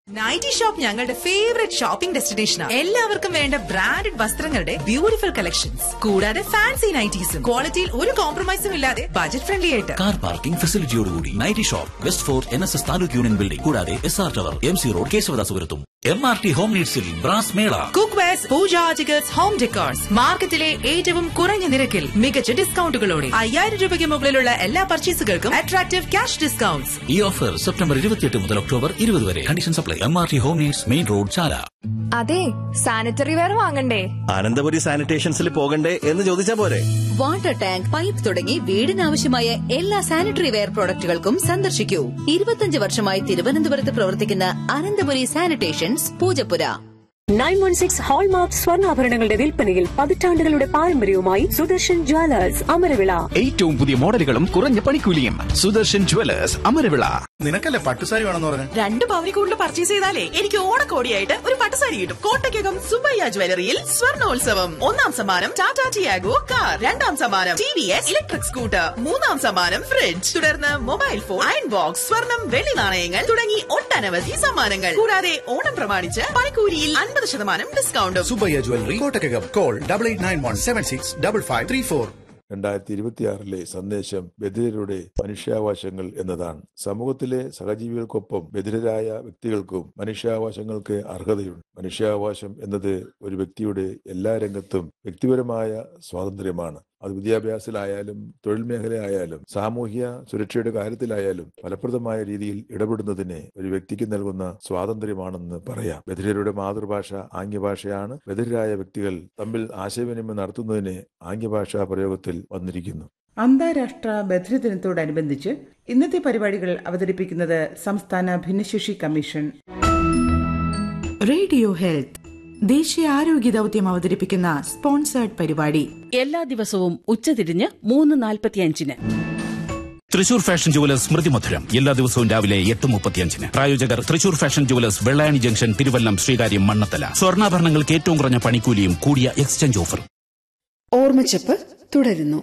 nightie shop ഞങ്ങളുടെ favourite shopping ഡെസ്റ്റിനേഷനാണ് എല്ലാവർക്കും വേണ്ട ബ്രാൻഡഡ് വസ്ത്രങ്ങളുടെ ബ്യൂട്ടിഫുൾ കളക്ഷൻസ് കൂടാതെ ഫാൻസി നൈറ്റീസും ക്വാളിറ്റിയിൽ ഒരു കോംപ്രമൈസും ഇല്ലാതെ ബജറ്റ് ഫ്രണ്ട്ലി ആയിട്ട് കാർ പാർക്കിംഗ് ഫെസിലിറ്റിയോടുകൂടി nighty shop west fort N S S taluk union building കൂടാതെ S R tower M C road കേശവദാസുപുരത്തും എം ആർ ടി ഹോം നീഡ്സിൽ brass mela cook wares pooja articles home decors മാർക്കറ്റിലെ ഏറ്റവും കുറഞ്ഞ നിരക്കിൽ മികച്ച ഡിസ്കൗണ്ടുകളോടെ അയ്യായിരം രൂപയ്ക്ക് മുകളിലുള്ള എല്ലാ പർച്ചേസുകൾക്കും അട്രാക്റ്റീവ് ക്യാഷ് ഡിസ്കൗണ്ട്സ് ഈ ഓഫർ സെപ്റ്റംബർ ഇരുപത്തിയെട്ട് മുതൽ ഒക്ടോബർ ഇരുപത് വരെ condition supply M R T home needs main road Chala അതെ സാനിറ്ററി വെയർ വാങ്ങണ്ടേ അനന്തപുരി സാനിറ്റേഷൻസിൽ പോകണ്ടേ എന്ന് ചോദിച്ചാ പോരെ വാട്ടർ ടാങ്ക് പൈപ്പ് തുടങ്ങി വീടിനാവശ്യമായ എല്ലാ സാനിറ്ററി വെയർ പ്രോഡക്റ്റുകൾക്കും സന്ദർശിക്കൂ ഇരുപത്തിയഞ്ച് വർഷമായി തിരുവനന്തപുരത്ത് പ്രവർത്തിക്കുന്ന Ananthapuri sanitations Poojappura nine one six hallmark സ്വർണ്ണാഭരണങ്ങളുടെ വിൽപ്പനയിൽ പതിറ്റാണ്ടുകളുടെ പാരമ്പര്യവുമായി സുദർശൻ ജ്വല്ലേഴ്സ് അമരവിള ഏറ്റവും പുതിയ മോഡലുകളും കുറഞ്ഞ പണിക്കൂലിയും സുദർശൻ ജുവലേഴ്സ് അമരവിള നിനക്കല്ലേ പട്ടുസാരി വേണമെന്ന് പറഞ്ഞു രണ്ട് പവനി കൂടുതൽ പർച്ചേസ് ചെയ്താലേ എനിക്ക് ഓണക്കോടിയായിട്ട് ഒരു പട്ടുസാരി കിട്ടും കോട്ടയ്ക്കകം സുബയ്യ ജ്വല്ലറിയിൽ സ്വർണോത്സവം ഒന്നാം സമ്മാനം ടാറ്റാ ടിയാഗോ കാർ രണ്ടാം സമ്മാനം T V S electric scooter മൂന്നാം സമ്മാനം ഫ്രിഡ്ജ് തുടർന്ന് മൊബൈൽ ഫോൺ അയൺ ബോക്സ് സ്വർണം വെള്ളി നാണയങ്ങൾ തുടങ്ങി ഒട്ടനവധി സമ്മാനങ്ങൾ കൂടാതെ ഓണം പ്രമാണിച്ച് പണിക്കൂലിയിൽ അൻപത് ശതമാനം ഡിസ്കൗണ്ടും Subbayya jewellery Kottakkakam call double eight nine one seven six double five three four രണ്ടായിരത്തി ഇരുപത്തിയാറിലെ സന്ദേശം ബധിരരുടെ മനുഷ്യാവകാശങ്ങൾ എന്നതാണ് സമൂഹത്തിലെ സഹജീവികൾക്കൊപ്പം ബധിരരായ വ്യക്തികൾക്കും മനുഷ്യാവകാശങ്ങൾക്ക് അർഹതയുണ്ട് മനുഷ്യാവകാശം എന്നത് ഒരു വ്യക്തിയുടെ എല്ലാ രംഗത്തും വ്യക്തിപരമായ സ്വാതന്ത്ര്യമാണ് അത് വിദ്യാഭ്യാസത്തിലായാലും തൊഴിൽ മേഖലയായാലും സാമൂഹ്യ സുരക്ഷയുടെ കാര്യത്തിലായാലും ഫലപ്രദമായ രീതിയിൽ ഇടപെടുന്നതിന് ഒരു വ്യക്തിക്ക് നൽകുന്ന സ്വാതന്ത്ര്യമാണെന്ന് പറയാം ബധിരരുടെ മാതൃഭാഷ ആംഗ്യഭാഷയാണ് ബധിരരായ വ്യക്തികൾ തമ്മിൽ ആശയവിനിമയം നടത്തുന്നതിന് ആംഗ്യഭാഷാ പ്രയോഗത്തിൽ വന്നിരിക്കുന്നു അന്താരാഷ്ട്ര ബധിര ദിനത്തോടനുബന്ധിച്ച് ഇന്നത്തെ പരിപാടികൾ അവതരിപ്പിക്കുന്നത് സംസ്ഥാന ഭിന്നശേഷി കമ്മീഷൻ റേഡിയോ ഹെൽത്ത് ദേശീയ ആരോഗ്യ ദൗത്യം അവതരിപ്പിക്കുന്ന സ്പോൺസേർഡ് പരിപാടി എല്ലാ ദിവസവും ഉച്ചതിരിഞ്ഞ് മൂന്ന് നാൽപ്പത്തിയഞ്ചിന് തൃശൂർ ഫാഷൻ ജുവലേഴ്സ് സ്മൃതി മധുരം എല്ലാ ദിവസവും രാവിലെ എട്ട് മുപ്പത്തിയഞ്ചിന് പ്രായോജകർ Thrissur fashion jewellers Vellayani junction Thiruvallam Sreekaryam Mannanthala സ്വർണ്ണാഭരണങ്ങൾക്ക് ഏറ്റവും കുറഞ്ഞ പണിക്കൂലിയും കൂടിയ എക്സ്ചേഞ്ച് ഓഫറും ഓർമ്മച്ചപ്പ് തുടരുന്നു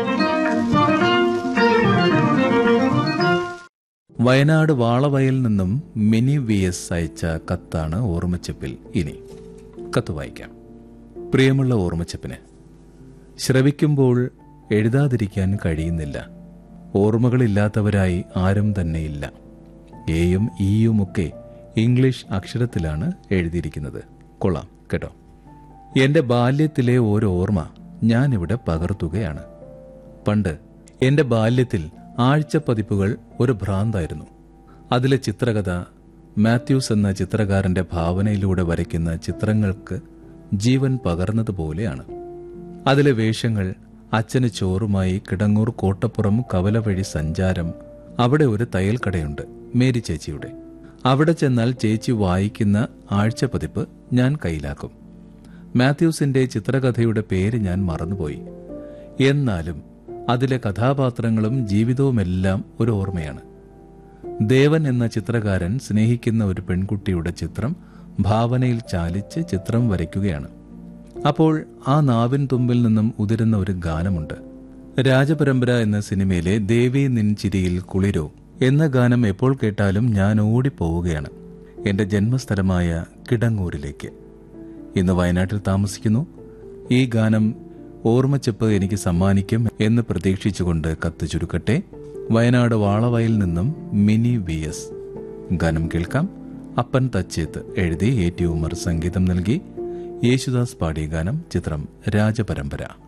വയനാട് വാളവയൽ നിന്നും മിനി വി എസ് അയച്ച കത്താണ് ഓർമ്മച്ചപ്പിൽ ഇനി കത്ത് വായിക്കാം പ്രിയമുള്ള ഓർമ്മച്ചപ്പിന് ശ്രവിക്കുമ്പോൾ എഴുതാതിരിക്കാൻ കഴിയുന്നില്ല ഓർമ്മകളില്ലാത്തവരായി ആരും തന്നെയില്ല എയും ഇയുമൊക്കെ ഇംഗ്ലീഷ് അക്ഷരത്തിലാണ് എഴുതിയിരിക്കുന്നത് കൊള്ളാം കേട്ടോ എന്റെ ബാല്യത്തിലെ ഒരു ഓർമ്മ ഞാനിവിടെ പകർത്തുകയാണ് പണ്ട് എന്റെ ബാല്യത്തിൽ ആഴ്ചപ്പതിപ്പുകൾ ഒരു ഭ്രാന്തായിരുന്നു അതിലെ ചിത്രകഥ മാത്യൂസ് എന്ന ചിത്രകാരന്റെ ഭാവനയിലൂടെ വരയ്ക്കുന്ന ചിത്രങ്ങൾക്ക് ജീവൻ പകർന്നതുപോലെയാണ് അതിലെ വേഷങ്ങൾ അച്ഛന് ചോറുമായി കിടങ്ങൂർ കോട്ടപ്പുറം കവല വഴി സഞ്ചാരം അവിടെ ഒരു തയ്യൽ കടയുണ്ട് മേരി ചേച്ചിയുടെ അവിടെ ചെന്നാൽ ചേച്ചി വായിക്കുന്ന ആഴ്ചപ്പതിപ്പ് ഞാൻ കയ്യിലാക്കും മാത്യൂസിന്റെ ചിത്രകഥയുടെ പേര് ഞാൻ മറന്നുപോയി എന്നാലും അതിലെ കഥാപാത്രങ്ങളും ജീവിതവുമെല്ലാം ഒരു ഓർമ്മയാണ് ദേവൻ എന്ന ചിത്രകാരൻ സ്നേഹിക്കുന്ന ഒരു പെൺകുട്ടിയുടെ ചിത്രം ഭാവനയിൽ ചാലിച്ച് ചിത്രം വരയ്ക്കുകയാണ് അപ്പോൾ ആ നാവിൻ തുമ്പിൽ നിന്നും ഉതിരുന്ന ഒരു ഗാനമുണ്ട് രാജപരമ്പര എന്ന സിനിമയിലെ ദേവി നിൻ ചിരിയിൽ കുളിരോ എന്ന ഗാനം എപ്പോൾ കേട്ടാലും ഞാൻ ഓടിപ്പോവുകയാണ് എന്റെ ജന്മസ്ഥലമായ കിടങ്ങൂരിലേക്ക് ഇന്ന് വയനാട്ടിൽ താമസിക്കുന്നു ഈ ഗാനം ഓർമ്മച്ചെപ്പ് എനിക്ക് സമ്മാനിക്കും എന്ന് പ്രതീക്ഷിച്ചുകൊണ്ട് കത്ത് ചുരുക്കട്ടെ വയനാട് വാളവയിൽ നിന്നും മിനി വി എസ് ഗാനം കേൾക്കാം അപ്പൻ തച്ചേത്ത് എഴുതി എ ടി ഉമർ സംഗീതം നൽകി യേശുദാസ് പാടിയ ഗാനം ചിത്രം രാജപരമ്പര